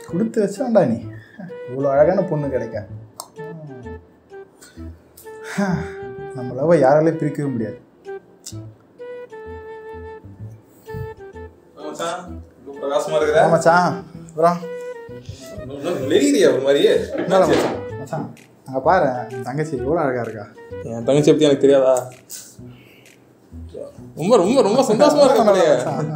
கொடுத்து வச்சாண்டா நீ இவ்வளோ அழகான பொண்ணு கிடைக்க நம்ம லவ் யாராலையும் பிரிக்கவே முடியாது மச்சான், ரொம்ப பிரகாசமா இருக்கிற ஆ மச்சான் அப்புறம் வெளியிறியா ஒரு மாதிரி என்னடா மச்சான் மச்சான் அங்கே பாரு என் தங்கச்சி எவ்வளோ அழகா இருக்கா என் தங்கச்சி பத்தி எனக்கு தெரியாதா ரொம்ப ரொம்ப ரொம்ப சந்தோஷமா இருக்க மாதிரியே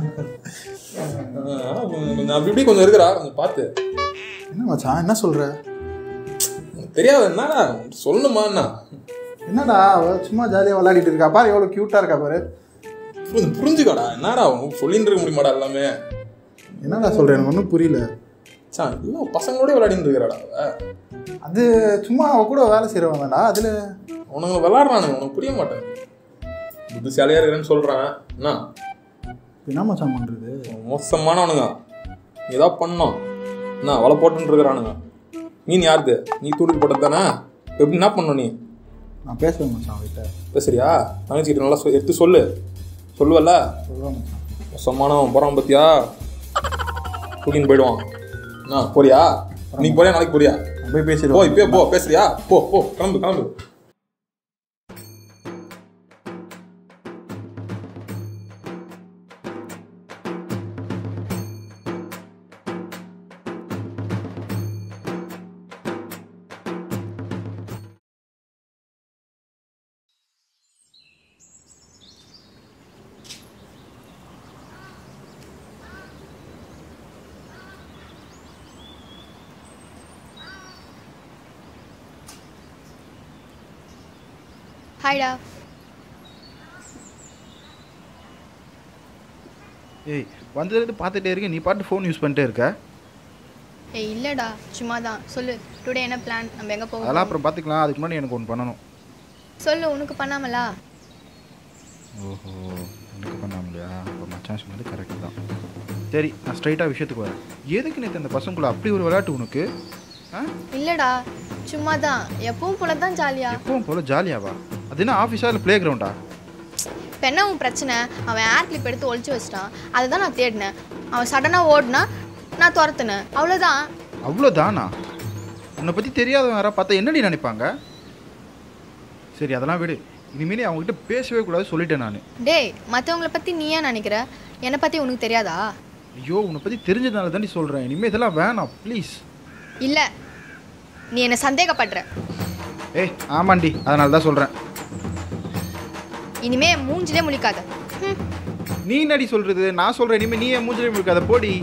கொஞ்சம் அப்படி இப்படி கொஞ்சம் இருக்கிறா கொஞ்சம் பார்த்து என்ன மச்சான் என்ன சொல்ற எனக்கு தெரியாது என்னடா சொல்லணுமா என்ன என்னடா அவ சும்மா ஜாலியாக விளையாடிட்டு இருக்கா பாரு எவ்வளோ க்யூட்டாக இருக்கா பாரு புரிஞ்சு புரிஞ்சுக்கோடா என்னடா உனக்கு சொல்லிட்டு இருக்க முடியுமாடா எல்லாமே என்னடா சொல்ற எனக்கு ஒன்றும் புரியல சான் எல்லாம் பசங்களோட விளையாடிட்டு இருக்கிறாடா அவ. அது சும்மா அவ கூட வேலை செய்கிறவங்கடா அதில் உனக்கு விளையாடுறானுங்க உனக்கு புரிய மாட்டேன் புத்திசாலியா இருக்கிறேன்னு சொல்றேன் என்ன என்ன மச்சான் பண்ணுறது மோசமானவனுங்க நீ ஏதாவது பண்ணோம் என்ன வலை போட்டுன்னு இருக்கிறானுங்க மீன் யாருது நீ தூடுக்கு போட்டது தானே எப்படி என்ன பண்ணணும் நீ நான் பேசுவேன் மச்சான் அவகிட்ட பேசுறியா தங்கச்சிக்கிட்ட நல்லா சொ- எடுத்து சொல்லு சொல்லுவல்ல சொல்லுவேன் மச்சான் மோசமானவன் போகிறான் பத்தியா தூக்கின்னு போயிடுவான் என்ன போறியா நீ போறியா நாளைக்கு போறியா நான் போய் போ பேசிடுவோம் இப்பயே போ பேசுறியா போ போ கிளம்பு கிளம்பு ஹாய்டா ஏய் வந்ததுலேருந்து பார்த்துட்டே இருக்கேன் நீ பாட்டு ஃபோன் யூஸ் பண்ணிட்டே இருக்க ஏய் இல்லைடா சும்மா தான் சொல்லு டுடே என்ன பிளான் நம்ம எங்கே அதெல்லாம் போவோம் அப்புறம் பார்த்துக்கலாம் அதுக்கு முன்னாடி எனக்கு ஒன்று பண்ணணும் சொல்லு உனக்கு பண்ணாமலா ஓஹோ எனக்கு பண்ணாமலையா இப்போ மச்சான் சொன்னது கரெக்டு தான் சரி நான் ஸ்ட்ரைட்டாக விஷயத்துக்கு வரேன் எதுக்கு நேற்று அந்த பசங்களுக்குள்ள அப்படி ஒரு விளையாட்டு உனக்கு ஆ இல்லைடா சும்மா தான் எப்பவும் போல தான் ஜாலியா எப்பவும் போல் ஜாலியாவா அது என்ன ஆஃபீஸா இல்லை ப்ளே கிரவுண்டா இப்போ என்ன உன் பிரச்சனை அவன் ஏர் கிளிப் எடுத்து ஒளிச்சு வச்சிட்டான் அதை தான் நான் தேடினேன் அவன் சடனாக ஓடினா நான் துரத்துனேன் அவ்வளோதான் அவ்வளோதானா உன்னை பற்றி தெரியாதவங்க யாராவது பார்த்தா என்னடி நினைப்பாங்க சரி அதெல்லாம் விடு இனிமேல் அவங்ககிட்ட பேசவே கூடாது சொல்லிட்டேன் நான் டேய் மற்றவங்கள பற்றி நீ ஏன் நினைக்கிற என்னை பற்றி உனக்கு தெரியாதா ஐயோ உன்னை பற்றி தெரிஞ்சதுனால தாண்டி சொல்கிறேன் இனிமேல் இதெல்லாம் வேணாம் ப்ளீஸ் இல்லை நீ என்னை சந்தேகப்படுற ஏய் ஆமாண்டி அதனால தான் சொல்கிறேன் இனிமே மூஞ்சிலே முழிக்காத ம் நீ என்னடி சொல்றது நான் சொல்றேன் இனிமே நீ என் மூஞ்சிலே இருக்காத போடி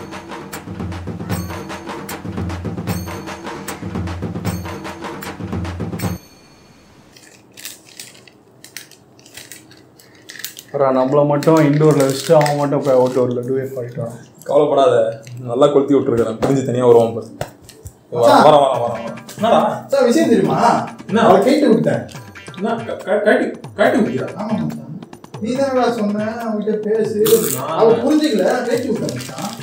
அப்புறம் நம்மளை மட்டும் இண்டோரில் வச்சுட்டு அவன் மட்டும் போய் அவுட்டோரில் டூயட் பண்ணிட்டான் கவலைப்படாத நல்லா கொளுத்தி விட்டுருக்கிறேன் பிரிஞ்சு தனியாக வருவான் பாரு வர வர வர வர என்னடா சார் விஷயம் தெரியுமா என்ன? அவளை கேட்டு விட்டேன் என்ன க- க- கழட்டி கழட்டி விட்டியா ஆமா மச்சான் நீ தானடா சொன்ன அவகிட்ட பேசு அவ புரிஞ்சுக்கல நான் பேச்சு விட்டேன் மச்சான்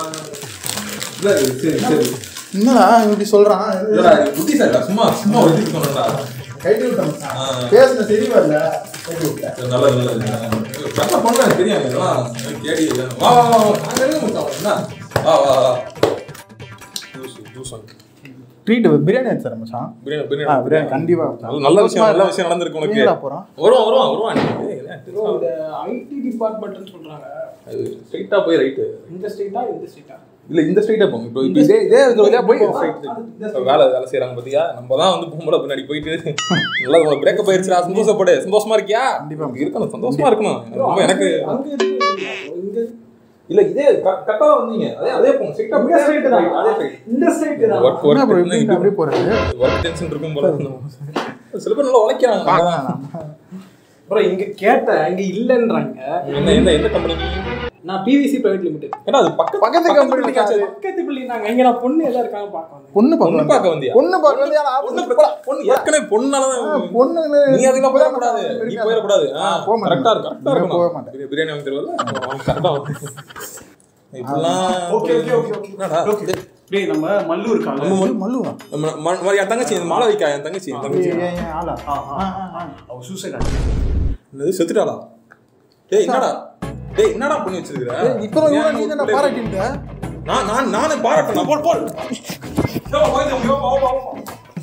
இல்லை சரி சரி என்னடா இவன் இப்படி சொல்றான் இல்லடா இது புத்திசாலிடா சும்மா சும்மா ஒதுக்கி சொன்னடா கைட்டு விட்டேன் மச்சான் ஆ. பேசுன சரி வரல கைட்டு விட்டேன் நல்லது நல்லது கரெக்டாக பண்ணுறேன் தெரியும் இதெல்லாம் கேடி வா வா வா வா அங்கே இருங்க மச்சான் என்ன வா வா வா ஜூஸ் ஜூஸ் வாங்கி ட்ரீட் பிரியாணி எடுத்து தரேன் மச்சான் பிரியாணி ஆ பிரியாணி பிரியாணி கண்டிப்பா நல்ல நல்ல விஷயம் நல்ல விஷயம் நடந்திருக்கு உனக்கு எங்கடா போறோம் வருவான் வருவான் வருவான் நீ ஏய், என்ன இந்த ஐடி டிபார்ட்மெண்ட்னு சொல்கிறாங்க அது ஸ்ட்ரைட்டாக போய் ரைட்டு இந்த ஸ்டேட்டா இந்த ஸ்டேட்டா இல்ல இந்த ஸ்ட்ரைட்டா போங்க இப்போ இப்போ இதே இதே இந்த வழியா போய் ஸ்ட்ரைட் வேலை வேலை செய்றாங்க பாத்தியா நம்ம தான் வந்து பொம்பளை பின்னாடி போயிட்டு நல்லா உனக்கு பிரேக்கப் ஆயிடுச்சுடா சந்தோஷப்படு சந்தோஷமா இருக்கியா கண்டிப்பா. இருக்கணும் சந்தோஷமா இருக்கணும் எனக்கு ரொம்ப எனக்கு அங்க இருக்கு இங்க இல்ல இதே கரெக்டா தான் வந்தீங்க அதே அதே போங்க ஸ்ட்ரைட்டா இந்த ஸ்ட்ரைட் தான் அதே ஸ்ட்ரைட் இந்த ஸ்ட்ரைட் தான் ஒர்க் என்ன bro, இப்படி ஒர்க் அப்படியே போறது ஒர்க் டென்ஷன் இருக்கும் போல சில பேர் நல்லா உழைக்கிறாங்க அப்புறம் இங்க கேட்டேன் இங்க இல்லைன்றாங்க என்ன எந்த எந்த கம்பெனி நான் பிவிசி பிரைவேட் லிமிடெட் ஏன்னா அது பக்கத்து பக்கத்து company காச்சு பக்கத்து பிள்ளைங்க இங்க நான் பொண்ணு எல்லாம் இருக்காங்க பார்க்க பொண்ணு பொண்ணு பார்க்க பார்க்க வந்தியா பொண்ணு பார்க்க வந்து யாரா பொண்ணு பிரச்சனை- பொண்ணு ஏற்கனவே பொண்ணாலதான் பொண்ணு நீ அதுக்கெல்லாம் போயிடக்கூடாது நீ போயிடக்கூடாது போக மாட்டேன். கரெக்டா இருக்கும் கரெக்டா நான் போக இருக்கணும் மாட்டேன். பிரி- பிரியாணி வாங்கி தருவல கரெக்டா இப்பெல்லாம் ஓகே ஓகே ஓகே ஓகே என்னடா? ஓகே டேய் நம்ம மல்லு இருக்காங்க நம்ம மல்லு- மல்லுவா நம்ம ம- ம- என் தங்கச்சி இந்த மாளவிகா என் தங்கச்சி என் தங்கச்சி ஏன், ஏன், ஆளா ஆ, ஆ. ஆ, ஆ, ஆ. அவ சூசைட் என்னது செத்துட்டாளா டேய் என்னடா டேய் என்னடா பண்ணி வச்சிருக்கிற ஏய், இப்பதான் இவ்வளவு நீ தானே பாராட்டிட்ட நான் நான் நானே பாராட்டேன் போல் போல் யோ, போய், யோ, போ, போ, போ.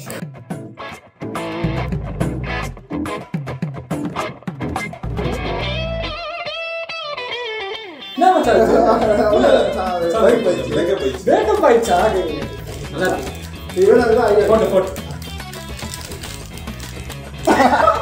என்ன மச்சான் இது? break ஆயிடுச்சு. breakup ஆயிடுச்சு. breakup ஆயிடுச்சா? டேய், நல்லா இருக்கு. இவன் அதுதான் ஐயா. போட்டு போட்டு